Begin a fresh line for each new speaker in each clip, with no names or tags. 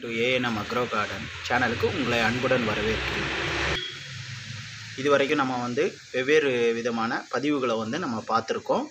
To ANM agro garden சேனலுக்கு உங்களை அன்புடன் வரவேற்கிறேன் இது வரைக்கும் நம்ம வந்து வெவ்வேறு விதமான பதிவுகளை வந்து நம்ம பார்த்துருக்கோம்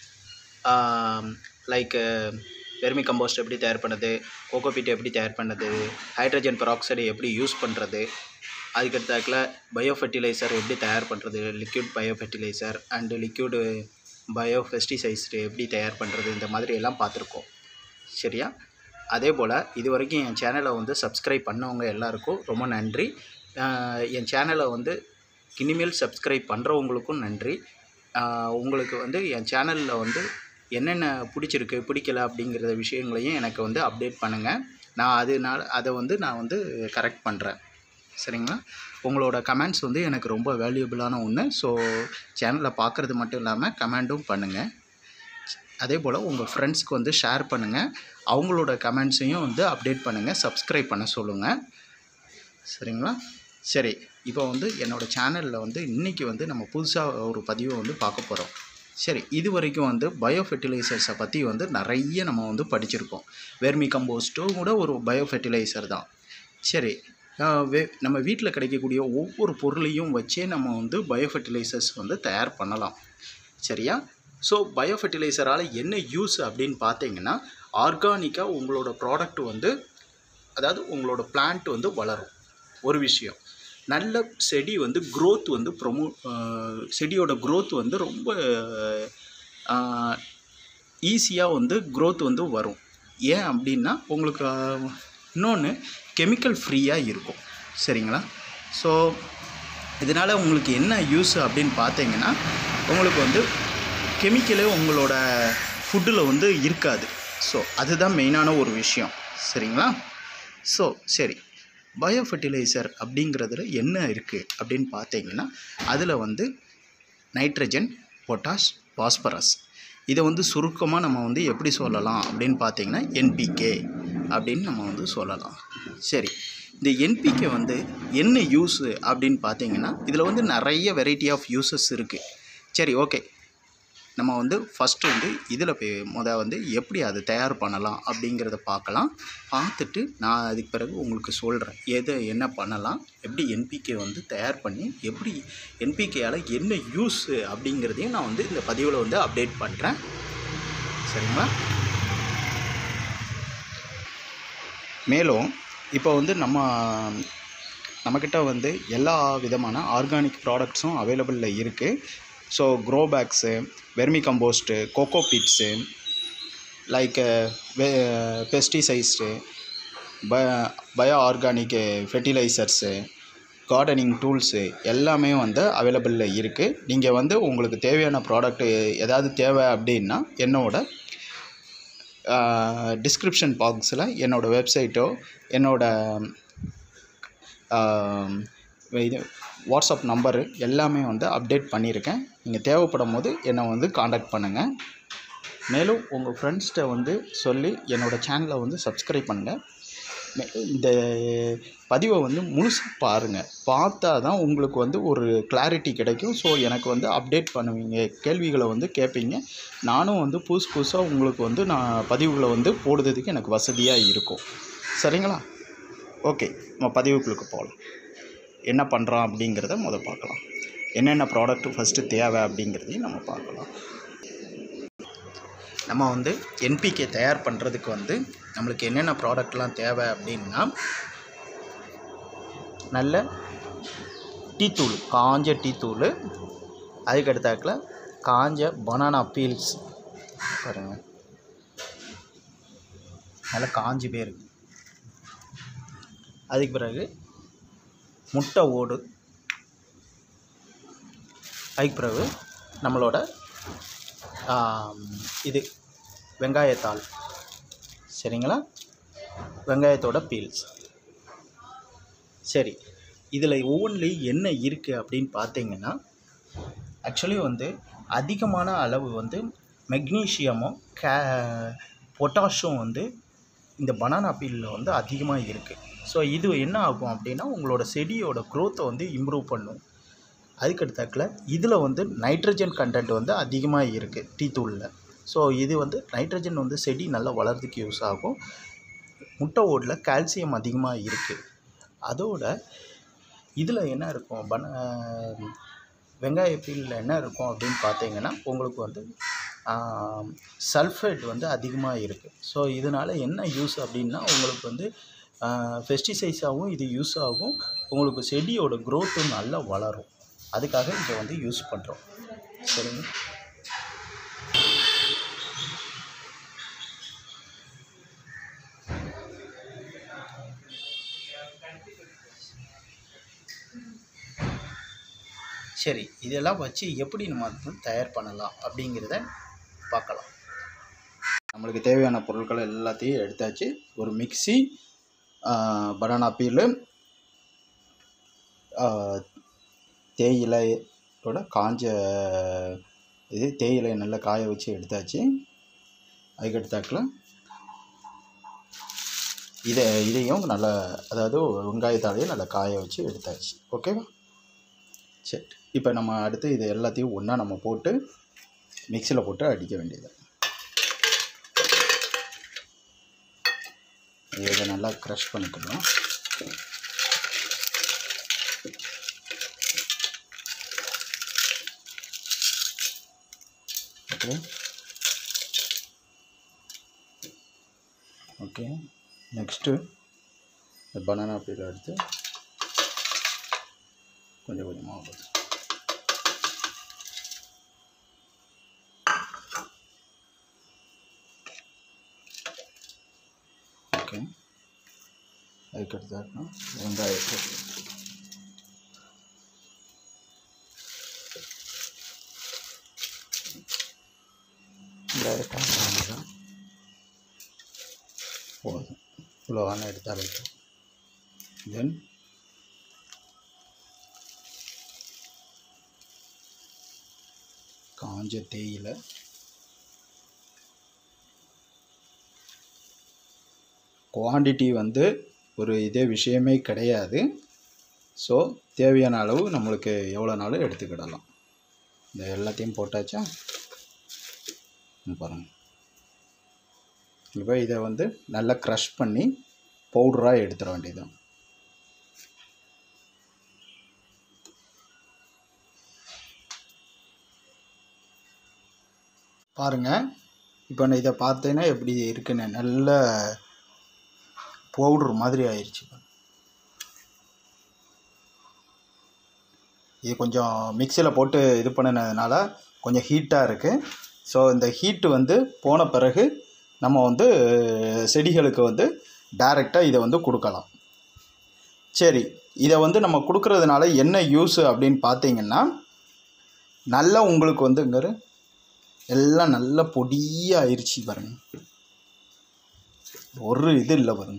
லைக் வெர்மி கம்போஸ்ட் எப்படி தயார் பண்ணுறது கோகோபீட் எப்படி தயார் பண்ணுறது ஹைட்ரஜன் பெராக்சைடு எப்படி யூஸ் பண்ணுறது அதுக்கடுத்தாக்கில் பயோ ஃபெர்டிலைசர் எப்படி தயார் பண்ணுறது liquid bio fertilizer and liquid bio pesticides எப்படி தயார் பண்ணுறது இந்த மாதிரி எல்லாம் பார்த்துருக்கோம் சரியா அதே போல் இது வரைக்கும் என் சேனலை வந்து சப்ஸ்கிரைப் பண்ணவங்க எல்லாருக்கும் ரொம்ப நன்றி ஆஹ் என் சேனலை வந்து இனிமேல் சப்ஸ்கிரைப் பண்ணுறவங்களுக்கும் நன்றி ஆஹ் உங்களுக்கு வந்து என் சேனலில் வந்து என்னென்ன பிடிச்சிருக்கு பிடிக்கல அப்படிங்கிற விஷயங்களையும் எனக்கு வந்து அப்டேட் பண்ணுங்கள் நான் அதனால அதை வந்து நான் வந்து கரெக்ட் பண்ணுறேன் சரிங்களா உங்களோட கமெண்ட்ஸ் வந்து எனக்கு ரொம்ப வேல்யூபிளான ஒன்று ஸோ சேனலில் பார்க்குறது மட்டும் இல்லாமல் கமெண்ட்டும் பண்ணுங்கள் அதே போல் உங்கள் ஃப்ரெண்ட்ஸ்க்கு வந்து ஷேர் பண்ணுங்கள் அவங்களோட கமெண்ட்ஸையும் வந்து அப்டேட் பண்ணுங்கள் சப்ஸ்கிரைப் பண்ண சொல்லுங்கள் சரிங்களா சரி இப்போ வந்து என்னோடய சேனலில் வந்து இன்றைக்கி வந்து நம்ம புதுசாக ஒரு பதிவை வந்து பார்க்க போகிறோம் சரி இது வரைக்கும் வந்து பயோ ஃபெர்டிலைசர்ஸை பற்றி வந்து நிறைய நம்ம வந்து படிச்சிருக்கோம் வெர்மி கம்போஸ்ட்டும் கூட ஒரு பயோ ஃபெர்டிலைசர் தான் சரி ஆஹ் வே நம்ம வீட்டில் கிடைக்கக்கூடிய ஒவ்வொரு பொருளையும் வச்சே நம்ம வந்து பயோ ஃபெர்டிலைசர்ஸ் வந்து தயார் பண்ணலாம் சரியா ஸோ பயோ ஃபெர்டிலைசரால் என்ன யூஸ் அப்படின்னு பார்த்தீங்கன்னா ஆர்கானிக்காக உங்களோட ப்ராடக்ட் வந்து அதாவது உங்களோட பிளான்ட் வந்து வளரும் ஒரு விஷயம் நல்ல செடி வந்து growth வந்து ப்ரொமோ செடியோட growth வந்து ரொம்ப ஈஸியாக வந்து growth வந்து வரும் ஏன் அப்படின்னா உங்களுக்கு இன்னொன்று கெமிக்கல் ஃப்ரீயாக இருக்கும் சரிங்களா ஸோ இதனால் உங்களுக்கு என்ன யூஸ் அப்படின்னு பார்த்தீங்கன்னா உங்களுக்கு வந்து கெமிக்கலே உங்களோட ஃபுட்டில் வந்து இருக்காது ஸோ அதுதான் மெயினான ஒரு விஷயம் சரிங்களா ஸோ சரி பயோ ஃபெர்டிலைசர் அப்படிங்கிறதுல என்ன இருக்குது அப்படின்னு பார்த்தீங்கன்னா அதில் வந்து நைட்ரஜன் பொட்டாஷ் பாஸ்பரஸ் இதை வந்து சுருக்கமாக நம்ம வந்து எப்படி சொல்லலாம் அப்படின்னு பார்த்தீங்கன்னா என்பிகே அப்படின்னு நம்ம வந்து சொல்லலாம் சரி இந்த என்பிகே வந்து என்ன யூஸு அப்படின்னு பார்த்தீங்கன்னா இதில் வந்து நிறைய வெரைட்டி ஆஃப் யூசஸ் இருக்குது சரி ஓகே நம்ம வந்து ஃபஸ்ட்டு வந்து இதில் போய் முத வந்து எப்படி அதை தயார் பண்ணலாம் அப்படிங்கிறத பார்க்கலாம் பார்த்துட்டு நான் அதுக்கு பிறகு உங்களுக்கு சொல்கிறேன் எதை என்ன பண்ணலாம் எப்படி என்பிகே வந்து தயார் பண்ணி எப்படி என்பிகேயால் என்ன யூஸ் அப்படிங்கிறதையும் நான் வந்து இந்த பதிவில் வந்து அப்டேட் பண்ணுறேன் சரிங்களா மேலும் இப்போ வந்து நம்ம நம்மக்கிட்ட வந்து எல்லா விதமான ஆர்கானிக் ப்ராடக்ட்ஸும் அவைலபிளில் இருக்குது so grow bags vermicompost coco peats like pesticides ப bio organic fertilisers gardening tools எல்லாமே வந்து அவைலபிளில் இருக்குது நீங்கள் வந்து உங்களுக்கு தேவையான ப்ராடக்ட்டு ஏதாவது தேவை அப்படின்னா என்னோட டிஸ்கிரிப்ஷன் பாக்ஸில் என்னோடய வெப்சைட்டோ என்னோடய இது வாட்ஸ்அப் நம்பரு எல்லாமே வந்து அப்டேட் பண்ணியிருக்கேன் நீங்கள் தேவைப்படும் போது என்னை வந்து காண்டாக்ட் பண்ணுங்கள் மேலும் உங்கள் ஃப்ரெண்ட்ஸ்கிட்ட வந்து சொல்லி என்னோடய சேனலை வந்து சப்ஸ்கிரைப் பண்ணுங்கள் மே- இந்த பதிவை வந்து முழுசாக பாருங்கள் பார்த்தா தான் உங்களுக்கு வந்து ஒரு கிளாரிட்டி கிடைக்கும் ஸோ எனக்கு வந்து அப்டேட் பண்ணுவீங்க கேள்விகளை வந்து கேட்பீங்க நானும் வந்து புதுசு புதுசாக உங்களுக்கு வந்து நான் பதிவுகளை வந்து போடுறதுக்கு எனக்கு வசதியாக இருக்கும் சரிங்களா ஓகே நம்ம பதிவுகளுக்கு போகலாம் என்ன பண்ணுறோம் அப்படிங்கிறத முத பார்க்கலாம் என்னென்ன ப்ராடக்ட் ஃபஸ்ட்டு தேவை அப்படிங்கிறதையும் நம்ம பார்க்கலாம் நம்ம வந்து என்பிகே தயார் பண்ணுறதுக்கு வந்து நம்மளுக்கு என்னென்ன ப்ராடக்ட்லாம் தேவை அப்படின்னா நல்ல டீத்தூள் காஞ்ச டீத்தூள் அதுக்கு அடுத்தாக்கில் காஞ்ச பனானா பீல்ஸ் பாருங்கள் நல்லா காஞ்சி போய் இருக்கு அதுக்கு பிறகு முட்டை ஓடு அதுக்கு பிறகு நம்மளோட ஆம், இது வெங்காயத்தாள் சரிங்களா வெங்காயத்தோட பீல்ஸ் சரி இதில் ஒவ்வொன்றிலையும் என்ன இருக்குது அப்படின்னு பார்த்தீங்கன்னா ஆக்சுவலி வந்து அதிகமான அளவு வந்து மெக்னீஷியமும் கே பொட்டாஷும் வந்து இந்த பனானா பீலில் வந்து அதிகமாக இருக்குது ஸோ இது என்ன ஆகும் அப்படின்னா உங்களோட செடியோட க்ரோத்தை வந்து இம்ப்ரூவ் பண்ணும் அதுக்கடுத்தாக்கில் இதில் வந்து நைட்ரஜன் கண்டென்ட் வந்து அதிகமாக இருக்குது டீ தூளில் ஸோ இது வந்து நைட்ரஜன் வந்து செடி நல்லா வளர்றதுக்கு யூஸ் ஆகும் முட்டை ஓடில் கால்சியம் அதிகமாக இருக்குது அதோட இதில் என்ன இருக்கும் பன வெங்காய பீலில் என்ன இருக்கும் அப்படின்னு பார்த்தீங்கன்னா உங்களுக்கு வந்து சல்ஃபேட் வந்து அதிகமாக இருக்குது ஸோ இதனால் என்ன யூஸ் அப்படின்னா உங்களுக்கு வந்து பெஸ்டிசைட்ஸாகவும் இது யூஸ் ஆகும் உங்களுக்கு செடியோட க்ரோத்தும் நல்லா வளரும் அதுக்காக இதை வந்து யூஸ் பண்ணுறோம் சரிங்க சரி இதெல்லாம் வச்சு எப்படி நம்ம வந்து தயார் பண்ணலாம் அப்படிங்கிறத பார்க்கலாம் நம்மளுக்கு தேவையான பொருட்கள் எல்லாத்தையும் எடுத்தாச்சு ஒரு மிக்ஸி பனானா பீலு தேயிலையோட காஞ்ச இது தேயிலை நல்லா காய வச்சு எடுத்தாச்சு அதுக்கடுத்தாக்கில் இதை இதையும் நல்லா அதாவது வெங்காயத்தாலையும் நல்லா காய வச்சு எடுத்தாச்சு ஓகேவா சரி இப்போ நம்ம அடுத்து இது எல்லாத்தையும் ஒன்றா நம்ம போட்டு மிக்சியில் போட்டு அடிக்க வேண்டியது இதை நல்லா க்ரஷ் பண்ணிக்கலாம் ஓகே ஓகே நெக்ஸ்ட்டு இந்த பனானா பீல் எடுத்து கொஞ்சம் கொஞ்சமாக போட்டு ஓகே அதுக்கடுத்தாக்கா வெங்காயத்தை வெங்காயத்தை போதும் இவ்வளோ வேணால் எடுத்தாலே தென் காஞ்ச தேயிலை குவான்டிட்டி வந்து ஒரு இதே விஷயமே கிடையாது ஸோ தேவையான அளவு நம்மளுக்கு எவ்வளோ நாளும் எடுத்துக்கிடலாம் இந்த எல்லாத்தையும் போட்டாச்சா பாருங்கள் இப்போ இதை வந்து நல்லா க்ரஷ் பண்ணி பவுடராக எடுத்துட வேண்டியதுதான் பாருங்கள் இப்போ நான் இதை பார்த்தேன்னா எப்படி இருக்குன்னு நல்ல பவுட்ரு மாதிரி ஆயிடுச்சு இது கொஞ்சம் மிக்சியில் போட்டு இது பண்ணினதுனால கொஞ்சம் ஹீட்டாக இருக்குது ஸோ இந்த ஹீட்டு வந்து போன பிறகு நம்ம வந்து செடிகளுக்கு வந்து டைரெக்டாக இதை வந்து கொடுக்கலாம் சரி இதை வந்து நம்ம கொடுக்கறதுனால என்ன யூஸு அப்படின்னு பார்த்தீங்கன்னா நல்லா உங்களுக்கு வந்துங்கிற எல்லாம் நல்லா பொடியாக ஆயிடுச்சு பாருங்க ஒரு இது இல்லை பாருங்க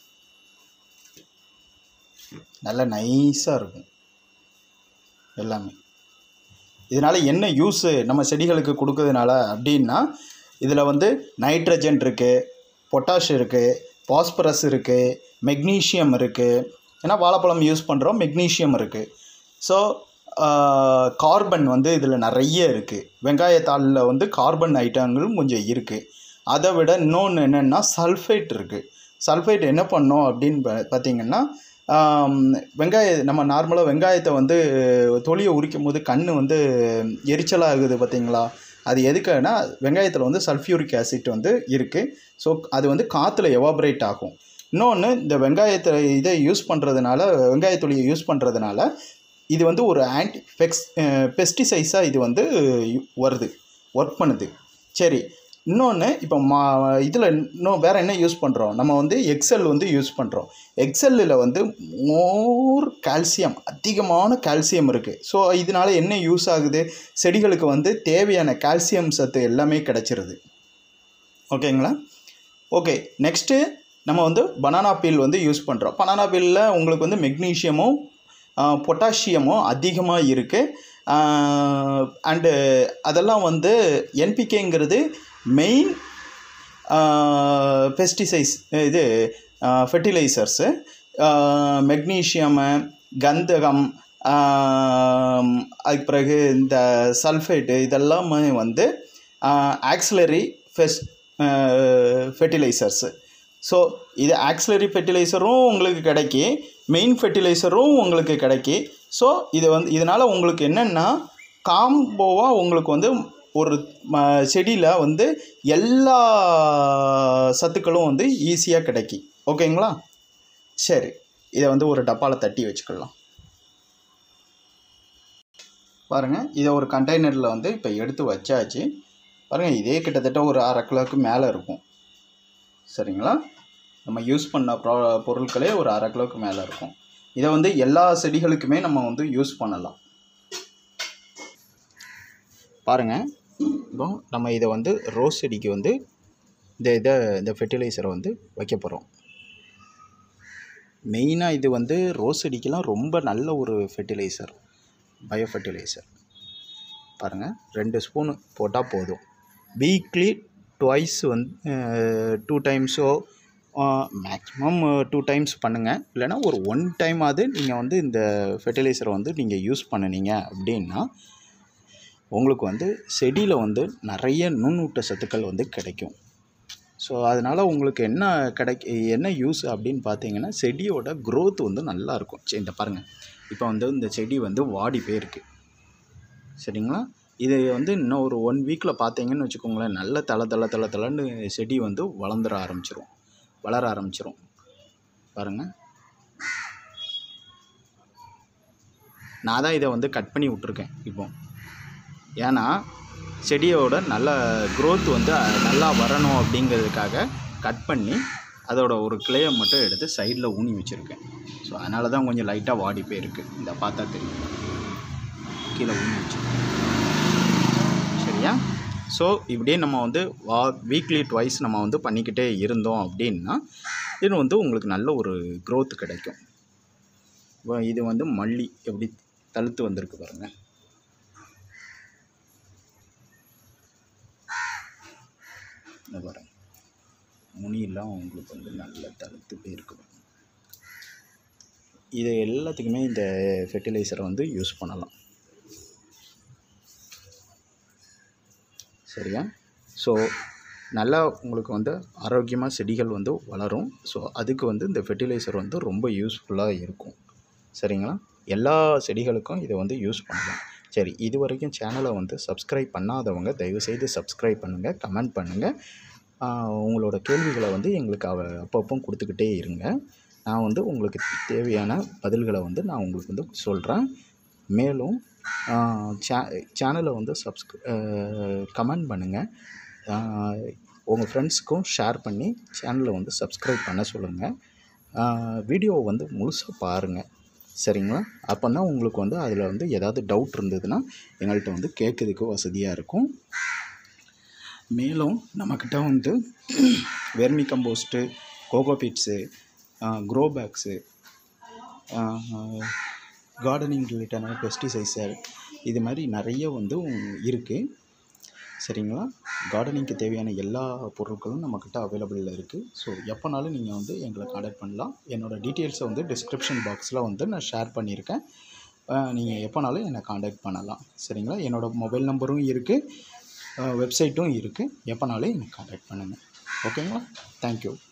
நல்லா நைஸாக இருக்கும் எல்லாமே இதனால் என்ன யூஸு நம்ம செடிகளுக்கு கொடுக்கறதுனால அப்படின்னா இதில் வந்து நைட்ரஜன் இருக்குது பொட்டாஷ் இருக்குது பாஸ்பரஸ் இருக்குது மெக்னீஷியம் இருக்குது ஏன்னா வாழைப்பழம் யூஸ் பண்ணுறோம் மெக்னீஷியம் இருக்குது ஸோ கார்பன் வந்து இதில் நிறைய இருக்குது வெங்காயத்தாளில் வந்து கார்பன் ஐட்டங்களும் கொஞ்சம் இருக்குது அதை விட இன்னொன்று என்னென்னா சல்ஃபேட் இருக்குது சல்ஃபேட் என்ன பண்ணோம் அப்படின்னு பா- பார்த்தீங்கன்னா வெங்காய நம்ம நார்மலாக வெங்காயத்தை வந்து தொலியை உரிக்கும் போது கண் வந்து எரிச்சலாகுது பார்த்தீங்களா அது எதுக்குன்னா வெங்காயத்தில் வந்து சல்ஃபியூரிக் ஆசிட் வந்து இருக்குது ஸோ அது வந்து காற்றுல எவாபரேட் ஆகும் இன்னொன்று இந்த வெங்காயத்தை இதை யூஸ் பண்ணுறதுனால வெங்காயத்தொலியை யூஸ் பண்ணுறதுனால இது வந்து ஒரு ஆன்டி பெக்ஸ் பெஸ்டிசைட்ஸாக இது வந்து வருது ஒர்க் பண்ணுது சரி இன்னொன்று இப்போ மா இதில் இன்னும் வேறு என்ன யூஸ் பண்ணுறோம் நம்ம வந்து எக்ஸல் வந்து யூஸ் பண்ணுறோம் எக்ஸல்லில் வந்து மோர் கால்சியம் அதிகமான கால்சியம் இருக்குது ஸோ இதனால் என்ன யூஸ் ஆகுது செடிகளுக்கு வந்து தேவையான கால்சியம் சத்து எல்லாமே கிடச்சிருது ஓகேங்களா ஓகே நெக்ஸ்ட்டு நம்ம வந்து பனானா பீல் வந்து யூஸ் பண்ணுறோம் பனானா பீலில் உங்களுக்கு வந்து மெக்னீஷியமும் பொட்டாசியமும் அதிகமாக இருக்குது அண்டு அதெல்லாம் வந்து என்பிகேங்கிறது மெயின் பெஸ்டிசைட்ஸ் இது ஃபெர்டிலைசர்ஸு மெக்னீஷியமு கந்தகம் ஆம், அதுக்கு பிறகு இந்த சல்ஃபேட்டு இதெல்லாமே வந்து ஆக்சிலரி ஃபெஸ் ஃபெர்டிலைசர்ஸு ஸோ இது ஆக்சிலரி ஃபெர்டிலைசரும் உங்களுக்கு கிடைக்கி மெயின் ஃபெர்டிலைசரும் உங்களுக்கு கிடைக்கி ஸோ இது வந்து இதனால் உங்களுக்கு என்னென்னா காம்போவாக உங்களுக்கு வந்து ஒரு ம- செடியில் வந்து எல்லா சத்துக்களும் வந்து ஈஸியாக கிடைக்கி ஓகேங்களா சரி இதை வந்து ஒரு டப்பாவில் தட்டி வச்சுக்கலாம் பாருங்கள் இதை ஒரு கண்டெய்னரில் வந்து இப்போ எடுத்து வச்சாச்சு பாருங்கள் இதே கிட்டத்தட்ட ஒரு அரை கிலோவுக்கு மேலே இருக்கும் சரிங்களா நம்ம யூஸ் பண்ண ப்ரா பொருட்களே ஒரு அரை கிலோவுக்கு மேலே இருக்கும் இதை வந்து எல்லா செடிகளுக்குமே நம்ம வந்து யூஸ் பண்ணலாம் பாருங்கள் இப்போ நம்ம இதை வந்து ரோஸ் செடிக்கு வந்து இந்த இதை இந்த ஃபெர்டிலைசரை வந்து வைக்க போகிறோம் மெயினாக இது வந்து ரோஸ் செடிக்கெலாம் ரொம்ப நல்ல ஒரு ஃபெர்டிலைசர் பயோ ஃபெர்டிலைசர் பாருங்கள் ரெண்டு ஸ்பூனு போட்டால் போதும் வீக்லி ட்வைஸ் வந்து டூ டைம்ஸோ மேக்ஸிமம் டூ டைம்ஸ் பண்ணுங்கள் இல்லைன்னா ஒரு ஒன் டைமாவது நீங்கள் வந்து இந்த ஃபெர்டிலைசரை வந்து நீங்கள் யூஸ் பண்ணுனீங்க அப்படின்னா உங்களுக்கு வந்து செடியில் வந்து நிறைய நுண்ணூட்ட சத்துக்கள் வந்து கிடைக்கும் ஸோ அதனால் உங்களுக்கு என்ன கிடைக்க என்ன யூஸ் அப்படின்னு பார்த்தீங்கன்னா செடியோட growth வந்து நல்லா இருக்கும் சரி இந்த பாருங்கள் இப்போ வந்து இந்த செடி வந்து வாடி போயிருக்கு சரிங்களா இது வந்து இன்னும் ஒரு ஒன் வீக்கில் பார்த்தீங்கன்னு வச்சுக்கோங்களேன் நல்ல தலை தலை தலை தலைன்னு செடி வந்து வளர்ந்துட ஆரம்பிச்சிரும் வளர ஆரம்பிச்சிரும் பாருங்கள் நான் தான் இதை வந்து கட் பண்ணி விட்ருக்கேன் இப்போ ஏன்னா செடியோட நல்ல growth வந்து அஹ், நல்லா வரணும் அப்படிங்கிறதுக்காக கட் பண்ணி அதோட ஒரு கிளையை மட்டும் எடுத்து சைடில் ஊனி வச்சுருக்கேன் ஸோ அதனால தான் கொஞ்சம் லைட்டாக வாடி போயிருக்கு இந்த பார்த்தா தெரியும் கீழே ஊனி வச்சுருக்கேன் சரியா ஸோ இப்படியே நம்ம வந்து வா வீக்லி ட்வைஸ் நம்ம வந்து பண்ணிக்கிட்டே இருந்தோம் அப்படின்னா இது வந்து உங்களுக்கு நல்ல ஒரு growth கிடைக்கும் இப்போ இது வந்து மல்லி எப்படி தழுத்து வந்திருக்கு பாருங்கள் இந்த பாருங்க முனியெல்லாம் உங்களுக்கு வந்து நல்ல தழுத்து போயிருக்கு பாருங்க. இது எல்லாத்துக்குமே இந்த ஃபெர்டிலைசரை வந்து யூஸ் பண்ணலாம் சரியா ஸோ நல்லா உங்களுக்கு வந்து ஆரோக்கியமாக செடிகள் வந்து வளரும் ஸோ அதுக்கு வந்து இந்த ஃபெர்டிலைசர் வந்து ரொம்ப யூஸ்ஃபுல்லாக இருக்கும் சரிங்களா எல்லா செடிகளுக்கும் இதை வந்து யூஸ் பண்ணலாம் சரி இது வரைக்கும் சேனலை வந்து சப்ஸ்கிரைப் பண்ணாதவங்க தயவுசெய்து சப்ஸ்கிரைப் பண்ணுங்கள் கமெண்ட் பண்ணுங்கள் உங்களோட கேள்விகளை வந்து எங்களுக்கு அவ அப்பப்போ கொடுத்துக்கிட்டே இருங்க நான் வந்து உங்களுக்கு தேவையான பதில்களை வந்து நான் உங்களுக்கு வந்து சொல்கிறேன் மேலும் சே சேனலை வந்து சப்ஸ்க் கமெண்ட் பண்ணுங்கள் உங்கள் ஃப்ரெண்ட்ஸுக்கும் ஷேர் பண்ணி சேனலை வந்து சப்ஸ்கிரைப் பண்ண சொல்லுங்கள் வீடியோவை வந்து முழுசாக பாருங்கள் சரிங்களா அப்போ தான் உங்களுக்கு வந்து அதில் வந்து ஏதாவது டவுட் இருந்ததுன்னா எங்கள்கிட்ட வந்து கேட்குறதுக்கு வசதியாக இருக்கும் மேலும் நம்மக்கிட்ட வந்து vermicompost coco peats grow bags gardening ரிலேட்டடான பெஸ்டிசைசர் இது மாதிரி நிறைய வந்து இருக்குது சரிங்களா கார்டனிங்க்கு தேவையான எல்லா பொருட்களும் நம்மக்கிட்ட அவைலபிளில் இருக்குது ஸோ எப்போனாலும் நீங்கள் வந்து எங்களை காண்டாக்ட் பண்ணலாம் என்னோடய டீட்டெயில்ஸை வந்து டிஸ்கிரிப்ஷன் பாக்ஸில் வந்து நான் ஷேர் பண்ணியிருக்கேன் நீங்கள் எப்போனாலும் என்னை காண்டாக்ட் பண்ணலாம் சரிங்களா என்னோடய மொபைல் நம்பரும் இருக்குது வெப்சைட்டும் இருக்குது எப்போனாலும் என்னை காண்டாக்ட் பண்ணுங்கள் ஓகேங்களா தேங்க்யூ